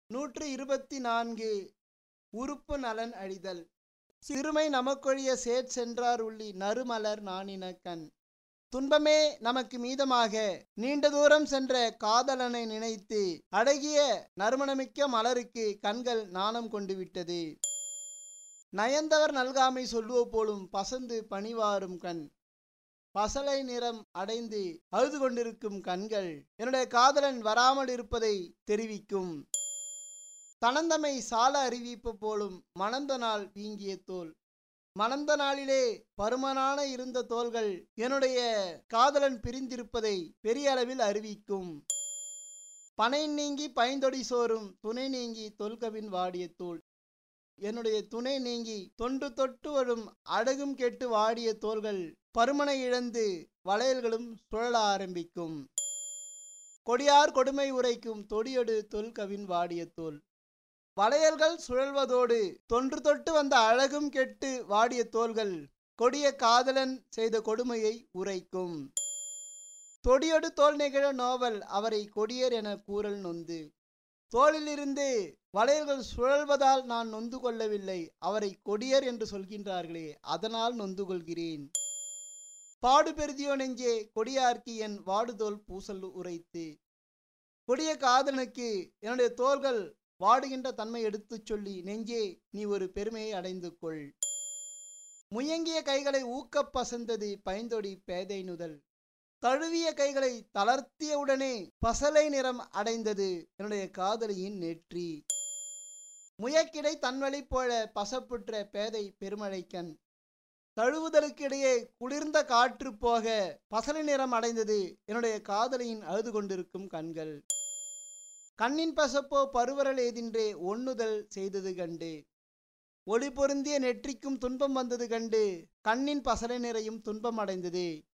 நூற்று இருபத்தி நான்கு உறுப்பு நலன் அழிதல் சிறுமை நமக்கொழிய சேட் சென்றார் உள்ளி நறுமலர் நாணினக்கண் துன்பமே நமக்கு மீதமாக நீண்ட தூரம் சென்ற காதலனை நினைத்து அழகிய நறுமணமிக்க மலருக்கு கண்கள் நாணம் கொண்டு விட்டது நயந்தவர் நல்காமை சொல்லுவ போலும் பசந்து பணிவாரும் கண் பசலை நிறம் அடைந்து அழுது கொண்டிருக்கும் கண்கள் என்னுடைய காதலன் வராமல் இருப்பதை தெரிவிக்கும் தனந்தமை சால அறிவிப்பு போலும் மணந்த நாள் வீங்கிய தோல் மணந்த நாளிலே பருமனான இருந்த தோள்கள் என்னுடைய காதலன் பிரிந்திருப்பதை பெரிய அளவில் அறிவிக்கும் பனை நீங்கி பைந்தொடி சோறும் துணை நீங்கி தொல்கவின் வாடிய தோல் என்னுடைய துணை நீங்கி தொண்டு தொட்டு வரும் அடகும் கெட்டு வாடிய தோள்கள் பருமனை இழந்து வளையல்களும் சுழல ஆரம்பிக்கும் கொடியார் கொடுமை உரைக்கும் தொடியொடு தொல்கவின் வாடிய தோல் வளையல்கள் சுழல்வதோடு தொன்று தொட்டு வந்த அழகும் கெட்டு வாடிய தோள்கள் கொடிய காதலன் செய்த கொடுமையை உரைக்கும் தொடியொடு தோல் நிகழ நோவல் அவரை கொடியர் என கூறல் நொந்து தோளிலிருந்து வளையல்கள் சுழல்வதால் நான் நொந்து கொள்ளவில்லை அவரை கொடியர் என்று சொல்கின்றார்களே அதனால் நொந்து கொள்கிறேன் பாடு பெருதியோ நெஞ்சே கொடியார்க்கு என் வாடுதோல் பூசல் உரைத்து கொடிய காதலனுக்கு என்னுடைய தோள்கள் வாடுகின்ற தன்மை எடுத்துச் சொல்லி நெஞ்சே நீ ஒரு பெருமையை அடைந்து கொள் முயங்கிய கைகளை ஊக்கப் பசந்தது பைந்தொடி பேதை நுதல் தழுவிய கைகளை தளர்த்தியவுடனே பசலை நிறம் அடைந்தது என்னுடைய காதலியின் நெற்றி முயக்கிடை தன்வழி போல பசப்புற்ற பேதை பெருமழைக்கண் தழுவுதலுக்கிடையே குளிர்ந்த காற்று போக பசலை நிறம் அடைந்தது என்னுடைய காதலியின் அழுது கொண்டிருக்கும் கண்கள் கண்ணின் பசப்போ பருவரல் ஏதின்றே ஒண்ணுதல் செய்தது கண்டு ஒளி பொருந்திய நெற்றிக்கும் துன்பம் வந்தது கண்டு கண்ணின் பசலை நிறையும் துன்பம் அடைந்தது